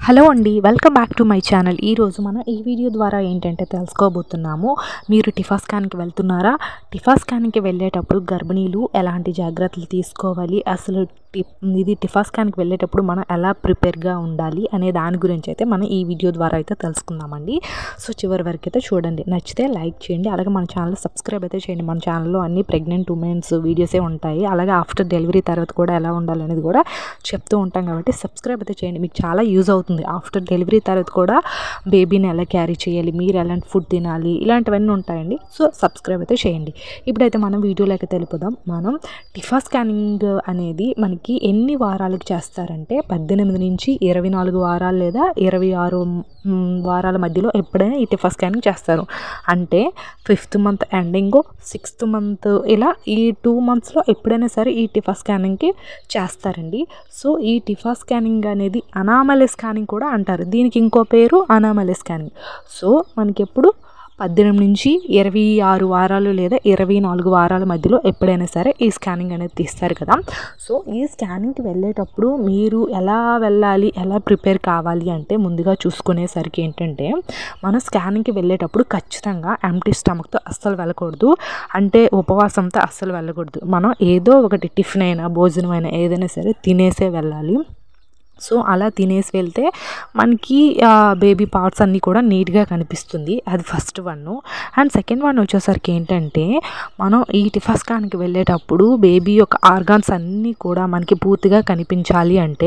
hello అండి welcome back to my channel ఈరోజు మనం ఈ వీడియో ద్వారా ఏంటంటే తెలుసుకోబోతున్నాము మీరు టిఫా స్కాన్కి వెళ్తున్నారా టిఫా స్కాన్కి వెళ్ళేటప్పుడు గర్భిణీలు ఎలాంటి జాగ్రత్తలు తీసుకోవాలి అసలు టి ఇది టిఫా స్కాన్కి వెళ్ళేటప్పుడు మనం ఎలా ప్రిపేర్గా ఉండాలి అనే దాని గురించి అయితే మనం ఈ వీడియో ద్వారా అయితే తెలుసుకుందామండి సో చివరి వరకు అయితే చూడండి నచ్చితే లైక్ చేయండి అలాగే మన ఛానల్ సబ్స్క్రైబ్ అయితే చేయండి మన ఛానల్లో అన్ని ప్రెగ్నెంట్ ఉమెన్స్ వీడియోసే ఉంటాయి అలాగే ఆఫ్టర్ డెలివరీ తర్వాత కూడా ఎలా ఉండాలి అనేది కూడా చెప్తూ ఉంటాం కాబట్టి సబ్స్క్రైబ్ అయితే చేయండి మీకు చాలా యూజ్ అవుతుంది ఆఫ్టర్ డెలివరీ తర్వాత కూడా బేబీని ఎలా క్యారీ చేయాలి మీరు ఎలాంటి ఫుడ్ తినాలి ఇలాంటివన్నీ ఉంటాయండి సో సబ్స్క్రైబ్ అయితే చేయండి ఇప్పుడైతే మనం వీడియోలోకి తెలిపోదాం మనం టిఫా స్కానింగ్ అనేది మనకి ఎన్ని వారాలకు చేస్తారంటే పద్దెనిమిది నుంచి ఇరవై నాలుగు వారాలు లేదా ఇరవై ఆరు మ్, వారాల మధ్యలో ఎప్పుడైనా ఈ టిఫా స్కానింగ్ చేస్తారు అంటే fifth month ending sixth month ఇలా ఈ టూ మంత్స్లో ఎప్పుడైనా సరే ఈ టిఫా స్కానింగ్కి చేస్తారండి సో ఈ టిఫా స్కానింగ్ అనేది అనామలీ స్కానింగ్ కూడా అంటారు దీనికి ఇంకో పేరు అనామలీ స్కానింగ్ సో మనకి ఎప్పుడు పద్దెనిమిది నుంచి ఇరవై ఆరు వారాలు లేదా ఇరవై నాలుగు వారాల మధ్యలో ఎప్పుడైనా సరే ఈ స్కానింగ్ అనేది తీస్తారు కదా సో ఈ స్కానింగ్కి వెళ్ళేటప్పుడు మీరు ఎలా వెళ్ళాలి ఎలా ప్రిపేర్ కావాలి అంటే ముందుగా చూసుకునేసరికి ఏంటంటే మనం స్కానింగ్కి వెళ్ళేటప్పుడు ఖచ్చితంగా ఎంటీ స్టమక్తో అస్సలు వెళ్ళకూడదు అంటే ఉపవాసంతో అస్సలు వెళ్ళకూడదు మనం ఏదో ఒకటి టిఫిన్ అయినా భోజనం అయినా ఏదైనా సరే తినేసే వెళ్ళాలి సో అలా తినేసి వెళ్తే మనకి బేబీ పార్ట్స్ అన్నీ కూడా నీట్గా కనిపిస్తుంది అది first one and second one వచ్చేసరికి ఏంటంటే మనం ఈ టిఫాస్కాన్కి వెళ్ళేటప్పుడు బేబీ యొక్క ఆర్గాన్స్ అన్నీ కూడా మనకి పూర్తిగా కనిపించాలి అంటే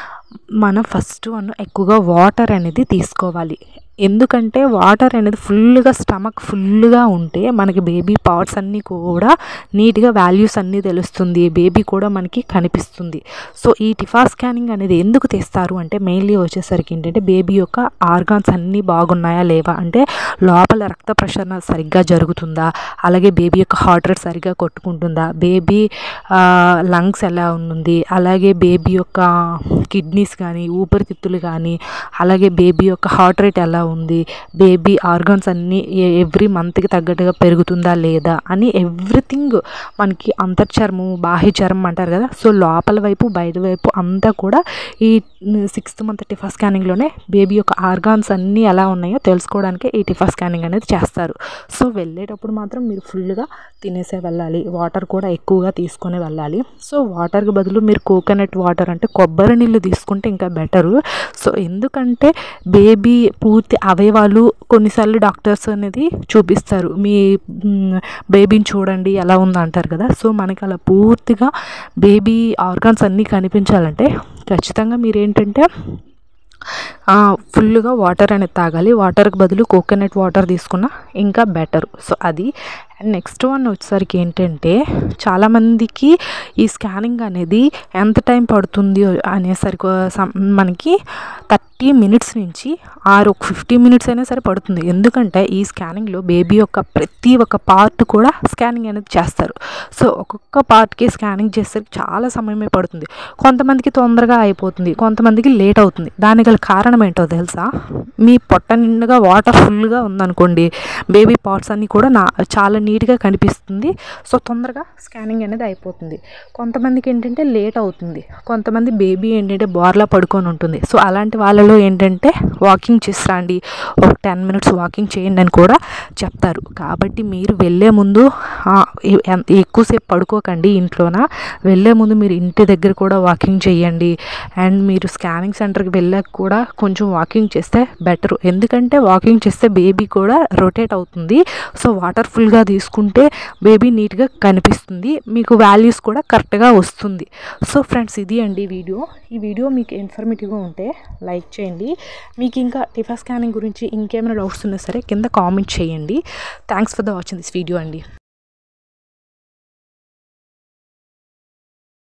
మనం ఫస్ట్ వన్ ఎక్కువగా వాటర్ అనేది తీసుకోవాలి ఎందుకంటే వాటర్ అనేది ఫుల్గా స్టమక్ ఫుల్గా ఉంటే మనకి బేబీ పార్ట్స్ అన్నీ కూడా నీట్గా వాల్యూస్ అన్నీ తెలుస్తుంది బేబీ కూడా మనకి కనిపిస్తుంది సో ఈ టిఫా స్కానింగ్ అనేది ఎందుకు తెస్తారు అంటే మెయిన్లీ వచ్చేసరికి ఏంటంటే బేబీ యొక్క ఆర్గాన్స్ అన్నీ బాగున్నాయా లేవా అంటే లోపల రక్త ప్రసరణ సరిగ్గా జరుగుతుందా అలాగే బేబీ యొక్క హార్ట్ రేట్ సరిగ్గా కొట్టుకుంటుందా బేబీ లంగ్స్ ఎలా ఉంది అలాగే బేబీ యొక్క కిడ్నీస్ కానీ ఊపిరితిత్తులు కానీ అలాగే బేబీ యొక్క హార్ట్ రేట్ ఎలా ఉంది బేబీ ఆర్గాన్స్ అన్నీ ఎవ్రీ మంత్కి తగ్గట్టుగా పెరుగుతుందా లేదా అని ఎవ్రీథింగ్ మనకి అంతర్చర్మం బాహ్య చర్మం అంటారు కదా సో లోపల వైపు బయట వైపు అంతా కూడా ఈ సిక్స్త్ మంత్ టిఫా స్కానింగ్లోనే బేబీ యొక్క ఆర్గాన్స్ అన్నీ ఎలా ఉన్నాయో తెలుసుకోవడానికి ఈ టిఫా స్కానింగ్ అనేది చేస్తారు సో వెళ్ళేటప్పుడు మాత్రం మీరు ఫుల్గా తినేసే వెళ్ళాలి వాటర్ కూడా ఎక్కువగా తీసుకొని వెళ్ళాలి సో వాటర్కి బదులు మీరు కోకోనట్ వాటర్ అంటే కొబ్బరి నీళ్ళు తీసుకుంటే ఇంకా బెటరు సో ఎందుకంటే బేబీ పూర్తి అవయవాలు కొన్నిసార్లు డాక్టర్స్ అనేది చూపిస్తారు మీ మ్, బేబీని చూడండి ఎలా ఉందో అంటారు కదా సో మనకి అలా పూర్తిగా బేబీ ఆర్గాన్స్ అన్నీ కనిపించాలంటే ఖచ్చితంగా మీరు ఏంటంటే ఆ, ఫుల్గా వాటర్ అనేది తాగాలి వాటర్కి బదులు కోకోనట్ వాటర్ తీసుకున్నా ఇంకా బెటర్ సో అది అండ్ నెక్స్ట్ వన్ వచ్చేసరికి ఏంటంటే చాలామందికి ఈ స్కానింగ్ అనేది ఎంత టైం పడుతుంది అనేసరికి సం- మనకి థర్టీ మినిట్స్ నుంచి ఆరు ఒక ఫిఫ్టీ మినిట్స్ అయినా సరే పడుతుంది ఎందుకంటే ఈ స్కానింగ్లో బేబీ యొక్క ప్రతి ఒక్క పార్ట్ కూడా స్కానింగ్ అనేది చేస్తారు సో ఒక్కొక్క పార్ట్కి స్కానింగ్ చేసేసరికి చాలా సమయమే పడుతుంది కొంతమందికి తొందరగా అయిపోతుంది కొంతమందికి లేట్ అవుతుంది దానికి గల కారణం ఏంటో తెలుసా మీ పొట్ట నిండుగా వాటర్ ఫుల్గా ఉందనుకోండి బేబీ పార్ట్స్ అన్నీ కూడా నా చాలా నీట్గా కనిపిస్తుంది సో తొందరగా స్కానింగ్ అనేది అయిపోతుంది కొంతమందికి ఏంటంటే లేట్ అవుతుంది కొంతమంది బేబీ ఏంటంటే బోర్లా పడుకొని ఉంటుంది సో అలాంటి వాళ్ళలో ఏంటంటే వాకింగ్ చేసిరండి ఒక టెన్ మినిట్స్ వాకింగ్ చేయండి అని కూడా చెప్తారు కాబట్టి మీరు వెళ్ళే ముందు ఆ, ఎ- ఎన్- ఎక్కువసేపు పడుకోకండి ఇంట్లోన వెళ్ళే ముందు మీరు ఇంటి దగ్గర కూడా వాకింగ్ చేయండి అండ్ మీరు స్కానింగ్ సెంటర్కి వెళ్ళాక కూడా కొంచెం వాకింగ్ చేస్తే బెటర్ ఎందుకంటే వాకింగ్ చేస్తే బేబీ కూడా రొటేట్ అవుతుంది సో వాటర్ ఫుల్గా తీసుకుంటే బేబీ నీట్గా కనిపిస్తుంది మీకు వాల్యూస్ కూడా కరెక్ట్గా వస్తుంది సో ఫ్రెండ్స్ ఇది అండి వీడియో ఈ వీడియో మీకు ఇన్ఫర్మేటివ్గా ఉంటే లైక్ చేయండి మీకు ఇంకా టిఫా స్కానింగ్ గురించి ఇంకేమైనా డౌట్స్ ఉన్నా సరే కింద కామెంట్ చేయండి thanks for the watching this video అండి